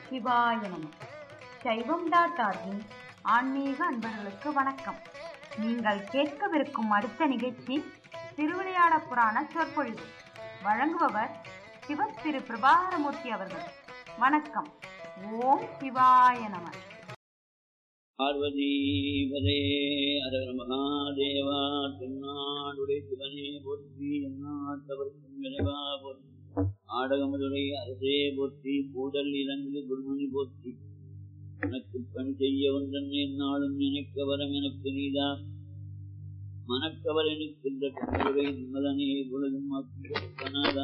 சிவாய நம சைவம் டாட் ஆர்கின் ஆன்மீக அன்பர்களுக்கு வணக்கம் நீங்கள் கேட்கவிருக்கும் அடுத்த நிகழ்ச்சி திருவிளையாட புராண சொற்பொழிவு வழங்குபவர் சிவ திரு பிரபாகரமூர்த்தி அவர்கள் வணக்கம் ஓம் சிவாய நம பார்வதீபதே அரகர மகாதேவா தென்னாடுடைய சிவனே போற்றி எந்நாட்டவர்க்கும் இறைவா போற்றி ஆடகமதுரை அரசே போற்றி கூடல் இலங்கு குருமணி போற்றி எனக்கு பணி செய்ய வந்தன் என்னாலும் நினைக்க வரம் எனக்கு நீதா மனக்கவர் எனக்கின்ற கண்ணுரை நிம்மதனே உலகம் அற்பனாதா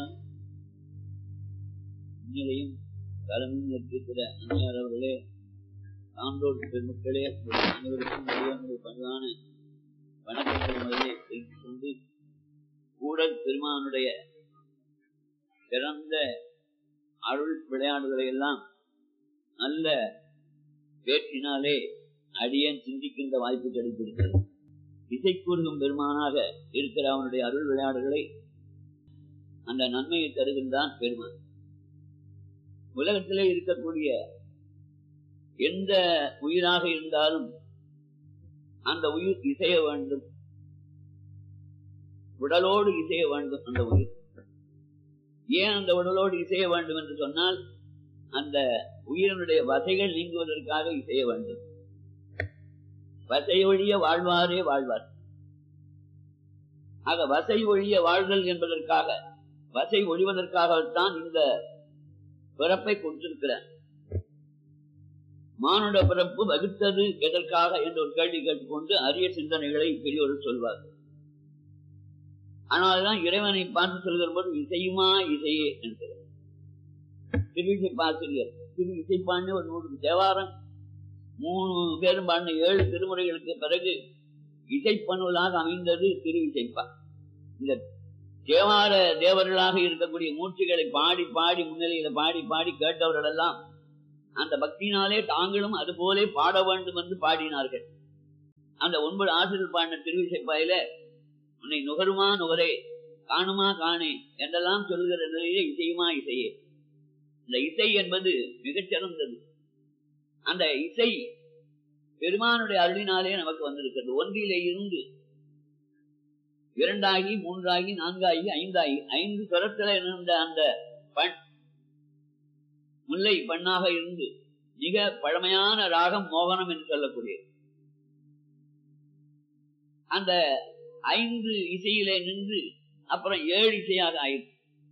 இந்நிலையும் தலைமையும் இருக்கிற அந்நியார் அவர்களே சான்றோர் பெருமக்களே உங்கள் அனைவருக்கும் அடியானுடைய பணிவான வணக்கங்கள் முதலே தெரிவித்துக் கொண்டு கூடல் பெருமானுடைய சிறந்த அருள் விளையாடுகளை எல்லாம் நல்ல பேச்சினாலே அடியேன் சிந்திக்கின்ற வாய்ப்பு கிடைத்திருக்கிறது இசை கூறுகும் பெருமானாக இருக்கிற அவனுடைய அருள் விளையாடுகளை அந்த நன்மையை தருகின்றான் பெருமான் உலகத்திலே இருக்கக்கூடிய எந்த உயிராக இருந்தாலும் அந்த உயிர் இசைய வேண்டும் உடலோடு இசைய வேண்டும் அந்த உயிர் ஏன் அந்த உடலோடு இசைய வேண்டும் என்று சொன்னால் அந்த உயிரினுடைய வசைகள் நீங்குவதற்காக இசைய வேண்டும் வசை ஒழிய வாழ்வாரே வாழ்வார் ஆக வசை ஒழிய வாழ்தல் என்பதற்காக வசை ஒழிவதற்காகத்தான் இந்த பிறப்பை கொடுத்திருக்கிறார் மானுட பிறப்பு வகுத்தது எதற்காக என்ற ஒரு கேள்வி கேட்டுக்கொண்டு அரிய சிந்தனைகளை பெரியோர்கள் சொல்வார்கள் ஆனால்தான் இறைவனை பார்த்து சொல்கிற போது இசையுமா இசையே என்கிறார் திரு பாசிரியர் திரு இசைப்பான்னு ஒரு நூறு தேவாரம் மூணு பேரும் பாடின ஏழு திருமுறைகளுக்கு பிறகு இசைப்பணுவலாக அமைந்தது திரு இசைப்பா இந்த தேவார தேவர்களாக இருக்கக்கூடிய மூர்த்திகளை பாடி பாடி முன்னிலையில பாடி பாடி கேட்டவர்கள் எல்லாம் அந்த பக்தியினாலே தாங்களும் அது போலே பாட வேண்டும் என்று பாடினார்கள் அந்த ஒன்பது ஆசிரியர் பாடின திருவிசைப்பாயில உன்னை நுகருமா நுகரே காணுமா காணே என்றெல்லாம் சொல்கிற நிலையிலே இசையுமா இசையே இந்த இசை என்பது மிகச் சிறந்தது அந்த இசை பெருமானுடைய அருளினாலே நமக்கு வந்திருக்கிறது ஒன்றிலே இருந்து இரண்டாகி மூன்றாகி நான்காகி ஐந்தாகி ஐந்து சொரத்தில் இருந்த அந்த பண் முல்லை பண்ணாக இருந்து மிக பழமையான ராகம் மோகனம் என்று சொல்லக்கூடிய அந்த ஐந்து இசையிலே நின்று அப்புறம் ஏழு இசையாக ஆயிடுச்சு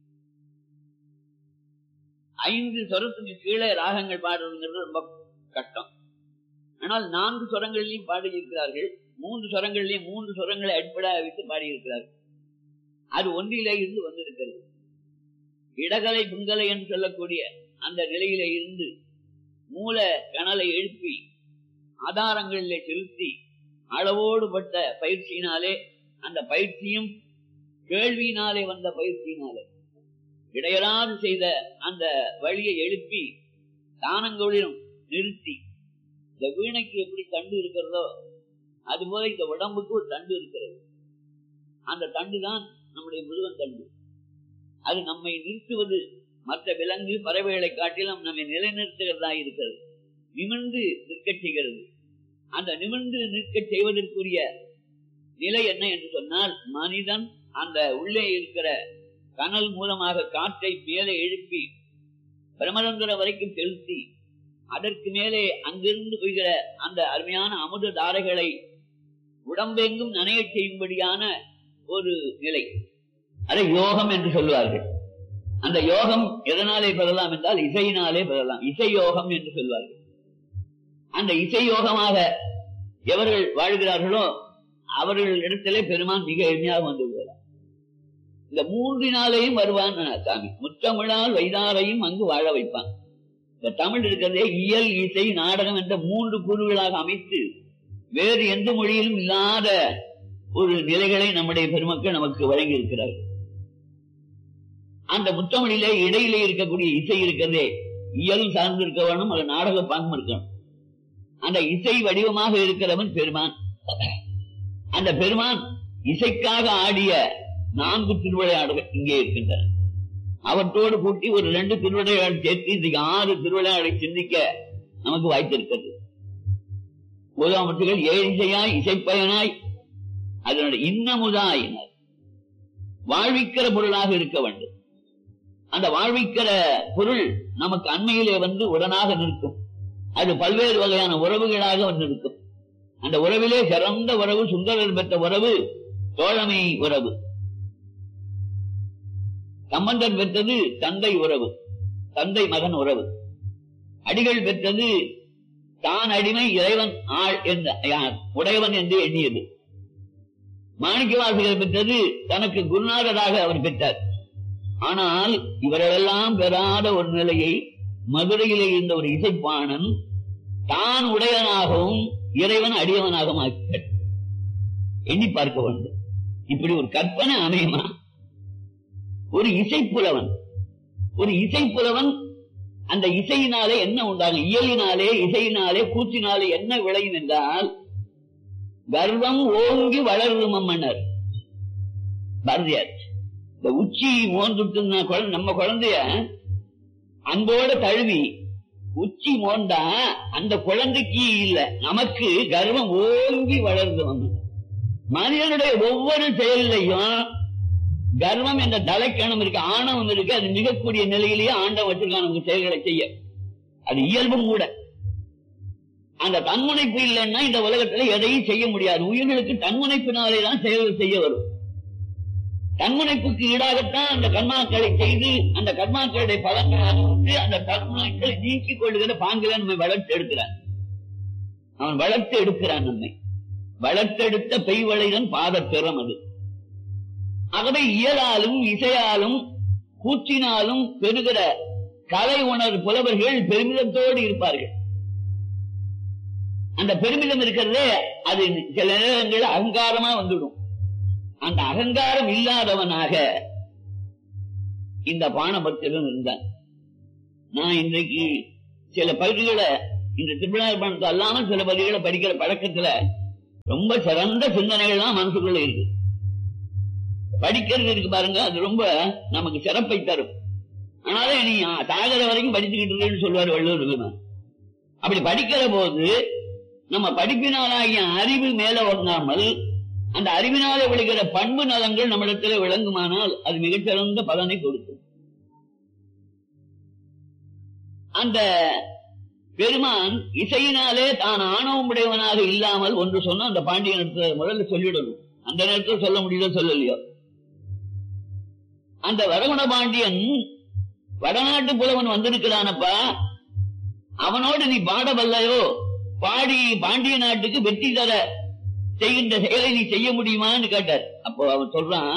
ஐந்து சொரத்துக்கு கீழே ராகங்கள் பாடுறதுங்கிறது ரொம்ப கஷ்டம் ஆனால் நான்கு சொரங்களிலையும் பாடியிருக்கிறார்கள் மூன்று சொரங்களிலையும் மூன்று சொரங்களை அடிப்படையாக வைத்து பாடியிருக்கிறார்கள் அது ஒன்றிலே இருந்து வந்திருக்கிறது இடகலை புங்கலை என்று சொல்லக்கூடிய அந்த நிலையில இருந்து மூல கணலை எழுப்பி ஆதாரங்களிலே செலுத்தி அளவோடு பட்ட பயிற்சியினாலே அந்த பயிற்சியும் கேள்வியினாலே வந்த பயிற்சியினாலே இடையராது செய்த அந்த வழியை எழுப்பி தானங்களிலும் நிறுத்தி இந்த வீணைக்கு எப்படி தண்டு இருக்கிறதோ அதுபோல இந்த உடம்புக்கு ஒரு தண்டு இருக்கிறது அந்த தண்டு தான் நம்முடைய முருகன் தண்டு அது நம்மை நிறுத்துவது மற்ற விலங்கு பறவைகளை காட்டிலும் நம்மை நிலைநிறுத்துகிறதா இருக்கிறது நிமிர்ந்து நிற்கச் செய்கிறது அந்த நிமிர்ந்து நிற்கச் செய்வதற்குரிய நிலை என்ன என்று சொன்னால் மனிதன் அந்த உள்ளே இருக்கிற கனல் மூலமாக காற்றை மேலே எழுப்பி பிரமரந்திர வரைக்கும் செலுத்தி அதற்கு மேலே அங்கிருந்து போகிற அந்த அருமையான அமுத தாரைகளை உடம்பெங்கும் நனைய செய்யும்படியான ஒரு நிலை அதை யோகம் என்று சொல்வார்கள் அந்த யோகம் எதனாலே பெறலாம் என்றால் இசையினாலே பெறலாம் இசை யோகம் என்று சொல்வார்கள் அந்த இசை யோகமாக எவர்கள் வாழ்கிறார்களோ அவர்கள் இடத்திலே பெருமான் மிக எளிமையாக வந்து விடுவார் இந்த மூன்றினாலேயும் வருவான் சாமி முத்தமிழால் வைதாரையும் அங்கு வாழ வைப்பான் இந்த தமிழ் இருக்கிறதே இயல் இசை நாடகம் என்ற மூன்று கூறுகளாக அமைத்து வேறு எந்த மொழியிலும் இல்லாத ஒரு நிலைகளை நம்முடைய பெருமக்கள் நமக்கு வழங்கி இருக்கிறார்கள் அந்த முத்தமிழிலே இடையிலே இருக்கக்கூடிய இசை இருக்கிறதே இயல் சார்ந்து இருக்க வேணும் அது நாடக பாங்கம் இருக்கணும் அந்த இசை வடிவமாக இருக்கிறவன் பெருமான் அந்த பெருமான் இசைக்காக ஆடிய நான்கு திருவிளையாடுகள் இங்கே இருக்கின்றன அவற்றோடு கூட்டி ஒரு ரெண்டு திருவிளையாடல் சேர்த்து இதுக்கு ஆறு திருவிளையாடலை சிந்திக்க நமக்கு வாய்த்திருக்கிறது உதாமத்துகள் ஏழிசையாய் இசைப்பயனாய் அதனுடைய இன்னமுதாய் வாழ்விக்கிற பொருளாக இருக்க வேண்டும் அந்த வாழ்விக்கிற பொருள் நமக்கு அண்மையிலே வந்து உடனாக நிற்கும் அது பல்வேறு வகையான உறவுகளாக வந்து நிற்கும் அந்த உறவிலே சிறந்த உறவு சுந்தரர் பெற்ற உறவு தோழமை உறவு சம்பந்தன் பெற்றது தந்தை உறவு தந்தை மகன் உறவு அடிகள் பெற்றது தான் அடிமை இறைவன் ஆள் என்ற யார் உடையவன் என்று எண்ணியது மாணிக்கவாசிகள் பெற்றது தனக்கு குருநாதராக அவர் பெற்றார் ஆனால் இவரெல்லாம் பெறாத ஒரு நிலையை மதுரையிலே இருந்த ஒரு இசைப்பாணன் தான் உடையவனாகவும் இறைவன் அடியவனாகவும் ஆக்கிட்டார் எண்ணி பார்க்க வேண்டும் இப்படி ஒரு கற்பனை அமையுமா ஒரு இசைப்புலவன் ஒரு இசைப்புலவன் அந்த இசையினாலே என்ன உண்டாகும் இயலினாலே இசையினாலே கூற்றினாலே என்ன விளையும் என்றால் கர்வம் ஓங்கி வளரும் மன்னர் பாரதியார் இந்த உச்சி மோந்துட்டு குழந்தை நம்ம குழந்தைய அன்போட தழுவி உச்சி மோண்டா அந்த குழந்தைக்கு இல்ல நமக்கு கர்வம் ஓங்கி வளருது மன்னர் மனிதனுடைய ஒவ்வொரு செயலையும் கர்வம் என்ற தலைக்கணம் இருக்கு ஆணவம் இருக்கு அது மிகக்கூடிய நிலையிலேயே ஆண்டவன் வச்சிருக்கான் நமக்கு செயல்களை செய்ய அது இயல்பும் கூட அந்த தன்முனைப்பு இல்லைன்னா இந்த உலகத்துல எதையும் செய்ய முடியாது உயிர்களுக்கு தன்முனைப்பினாலே தான் செயல்கள் செய்ய வரும் தன்முனைப்புக்கு ஈடாகத்தான் அந்த கர்மாக்களை செய்து அந்த கர்மாக்களுடைய பலன்களை அனுபவித்து அந்த தன்முனைகளை நீக்கிக் கொள்ளுகிற பாங்கில நம்மை வளர்த்து எடுக்கிறான் அவன் வளர்த்து எடுக்கிறான் நம்மை வளர்த்தெடுத்த பெய்வளைதன் பாதத்திறம் அது ஆகவே இயலாலும் இசையாலும் கூற்றினாலும் பெறுகிற கலை உணர் புலவர்கள் பெருமிதத்தோடு இருப்பார்கள் அந்த பெருமிதம் இருக்கிறதே அது சில நேரங்கள் அகங்காரமா வந்துடும் அந்த அகங்காரம் இல்லாதவனாக இந்த பானபத்திரன் இருந்தான் நான் இன்றைக்கு சில பகுதிகளை இந்த திருவிழா அல்லாமல் சில பகுதிகளை படிக்கிற பழக்கத்துல ரொம்ப சிறந்த சிந்தனைகள் தான் மனசுக்குள்ள இருக்கு படிக்கிறது இருக்கு பாருங்க அது ரொம்ப நமக்கு சிறப்பை தரும் ஆனாலே நீ சாகர வரைக்கும் படிச்சுக்கிட்டு இருக்கேன்னு சொல்லுவார் வள்ளுவர் பெருமான். அப்படி படிக்கிற போது நம்ம படிப்பினாலாகிய அறிவு மேல வந்தாமல் அந்த அறிவினாலே விளைகிற பண்பு நலங்கள் நம்மிடத்துல விளங்குமானால் அது மிகச்சிறந்த பலனை கொடுக்கும் அந்த பெருமான் இசையினாலே தான் ஆணவம் உடையவனாக இல்லாமல் ஒன்று சொன்னா அந்த பாண்டிய நேரத்தில் முதல்ல சொல்லிடணும் அந்த நேரத்தில் சொல்ல முடியல சொல்லலையோ அந்த வரகுண பாண்டியன் வடநாட்டு புலவன் வந்திருக்கிறானப்பா அவனோடு நீ பாடவல்லையோ பாடி பாண்டிய நாட்டுக்கு வெற்றி தர செய்கின்ற செயலை நீ செய்ய முடியுமான்னு கேட்டார் அப்போ அவன் சொல்றான்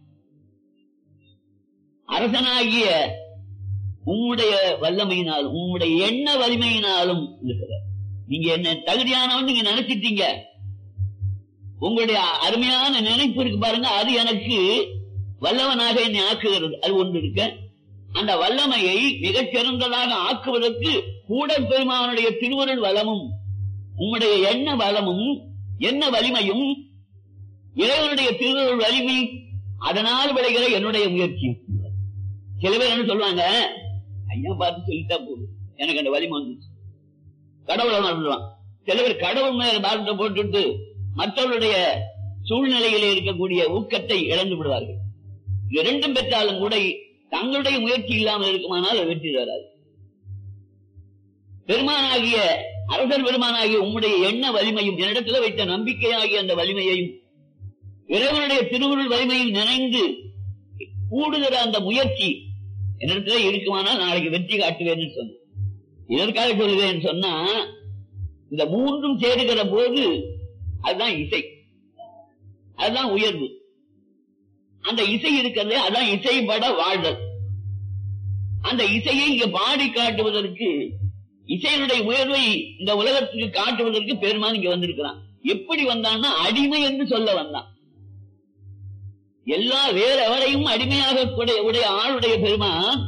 அரசனாகிய உம்முடைய வல்லமையினாலும் உம்முடைய எண்ண வலிமையினாலும் இருக்கிறார். நீங்க என்ன தகுதியானவன் நீங்க நினைச்சிட்டீங்க உங்களுடைய அருமையான நினைப்பு இருக்கு பாருங்க அது எனக்கு வல்லவனாக என்னை ஆக்குகிறது அது ஒன்று இருக்க அந்த வல்லமையை மிகச் சிறந்ததாக ஆக்குவதற்கு கூட பெருமானுடைய திருவருள் வளமும் உம்முடைய எண்ண வளமும் என்ன வலிமையும் இறைவனுடைய திருவருள் வலிமை அதனால் விளைகிற என்னுடைய முயற்சி சில பேர் என்ன சொல்லுவாங்க ஐயா பார்த்து சொல்லிட்டா போதும் எனக்கு அந்த வலிமை வந்துச்சு கடவுளை மறந்துடுவான் சில பேர் கடவுள் மேல பாரத்தை போட்டுட்டு மற்றவருடைய சூழ்நிலையிலே இருக்கக்கூடிய ஊக்கத்தை இழந்து விடுவார்கள் இது ரெண்டும் பெற்றாலும் கூட தங்களுடைய முயற்சி இல்லாமல் இருக்குமானால் அது வெற்றி தராது பெருமானாகிய அரசர் பெருமானாகிய உம்முடைய எண்ண வலிமையும் என்னிடத்துல வைத்த நம்பிக்கையாகிய அந்த வலிமையையும் இறைவனுடைய திருவுருள் வலிமையும் நினைந்து கூடுகிற அந்த முயற்சி என்னிடத்துல இருக்குமானால் நாளைக்கு வெற்றி காட்டுவேன்னு சொன்ன இதற்காக சொல்லுவேன் சொன்னா இந்த மூன்றும் சேருகிற போது அதுதான் இசை அதுதான் உயர்வு அந்த இசை இருக்கிறது அதான் இசைப்பட வாழ்தல் அந்த இசையை இங்க பாடி காட்டுவதற்கு இசையினுடைய உயர்வை இந்த உலகத்துக்கு காட்டுவதற்கு பெருமான் இங்க வந்திருக்கிறான் எப்படி வந்தான்னா அடிமை என்று சொல்ல வந்தான் எல்லா வேற எவரையும் அடிமையாக உடைய உடைய ஆளுடைய பெருமான்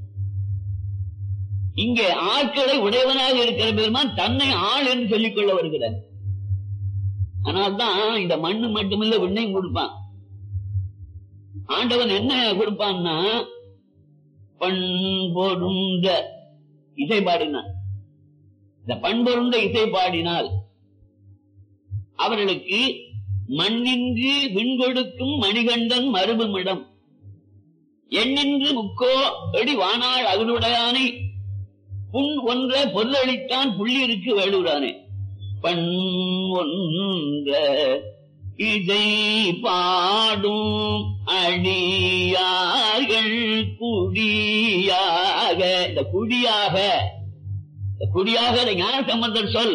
இங்கே ஆட்களை உடையவனாக இருக்கிற பெருமான் தன்னை ஆள் என்று சொல்லிக் கொள்ள வருகிறார் அதனால்தான் இந்த மண்ணு மட்டுமில்ல விண்ணையும் கொடுப்பான் ஆண்டவன் என்ன கொடுப்பான்னா பண் பொருந்த இசை பாடினார் இந்த பண் பொருந்த இசை பாடினால் அவர்களுக்கு மண்ணின்று விண்கொடுக்கும் மணிகண்டன் மறுபுமிடம் எண்ணின்று முக்கோ அடி வானாள் அகனுடையானை புண் ஒன்ற பொருளளித்தான் புள்ளியிருக்கு வேலூரானே பண் ஒன்ற இதை பாடும் அடியார்கள் குடியாக இந்த குடியாக இந்த குடியாக இந்த ஞான சம்பந்தர் சொல்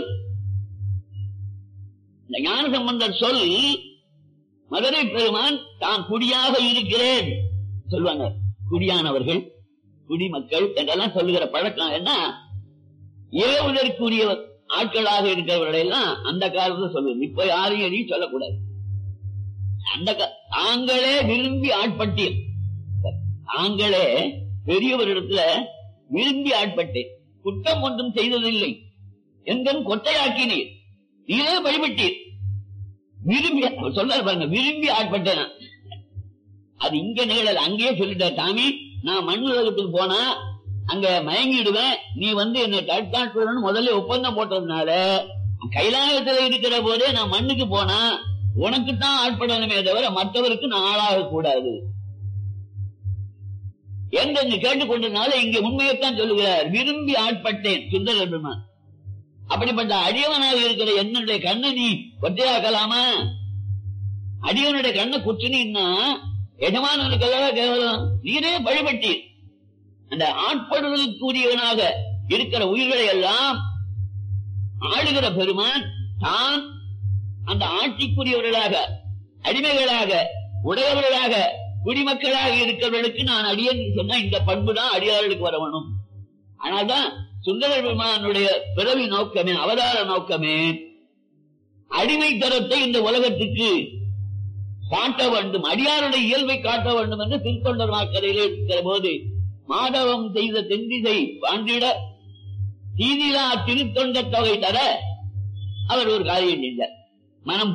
இந்த ஞான சம்பந்தர் சொல் மதுரை பெருமான் தான் குடியாக இருக்கிறேன் சொல்லுவாங்க குடியானவர்கள் குடிமக்கள் என்றெல்லாம் சொல்லுகிற பழக்கம் என்ன ஏவுதற்குரிய ஆட்களாக இருக்கிறவர்களை எல்லாம் அந்த காலத்துல சொல்லுவது இப்ப யாரையும் எதையும் சொல்லக்கூடாது அந்த கா- தாங்களே விரும்பி ஆட்பட்டீர் தாங்களே பெரியவரிடத்துல விரும்பி ஆட்பட்டேன் குற்றம் ஒன்றும் செய்ததில்லை எங்கும் கொட்டையாக்கினீர் நீரே வழிபட்டீர் விரும்பி அவர் சொல்றாரு பாருங்க விரும்பி ஆட்பட்டேன் நான். அது இங்க நிகழல அங்கேயே சொல்லிட்டார் சாமி நான் மண் உலகத்துக்கு போனா அங்க மயங்கிடுவேன் நீ வந்து என்னை தற்காட்டுன்னு முதல்ல ஒப்பந்தம் போட்டதுனால கைலாயத்துல இருக்கிற போதே நான் மண்ணுக்கு போனா உனக்கு தான் ஆட்படணுமே தவிர மற்றவருக்கு நான் ஆளாக கூடாது என்று இங்கு கேட்டுக்கொண்டதுனால இங்க உண்மையைத்தான் சொல்லுகிறார் விரும்பி ஆட்பட்டேன் சுந்தர பெருமான் அப்படிப்பட்ட அடியவனாக இருக்கிற என்னுடைய கண்ணை நீ ஒற்றையாக்கலாமா அடியவனுடைய கண்ணை குற்றினா எஜமானனுக்கெல்லாம் கேவலம் நீரே வழிபட்டீர் அந்த ஆட்படுதலுக்குரியவனாக இருக்கிற உயிர்களை எல்லாம் ஆளுகிற பெருமான் தான் அந்த ஆட்சிக்குரியவர்களாக அடிமைகளாக உடையவர்களாக குடிமக்களாக இருக்கிறவர்களுக்கு நான் அடியன் சொன்னா இந்த பண்பு தான் அடியார்களுக்கு வரவணும் ஆனால்தான் சுந்தர பெருமானுடைய பிறவி நோக்கமே அவதார நோக்கமே அடிமை தரத்தை இந்த உலகத்துக்கு காட்ட வேண்டும் அடியாருடைய இயல்பை காட்ட வேண்டும் என்று திருத்தொண்டர் வாக்கரையில் இருக்கிற போது மாதவம் செய்த தென்திசை வாண்டிட தீதிலா திருத்தொண்ட தொகை தர அவர் ஒரு காரியம் செஞ்சார் மனம்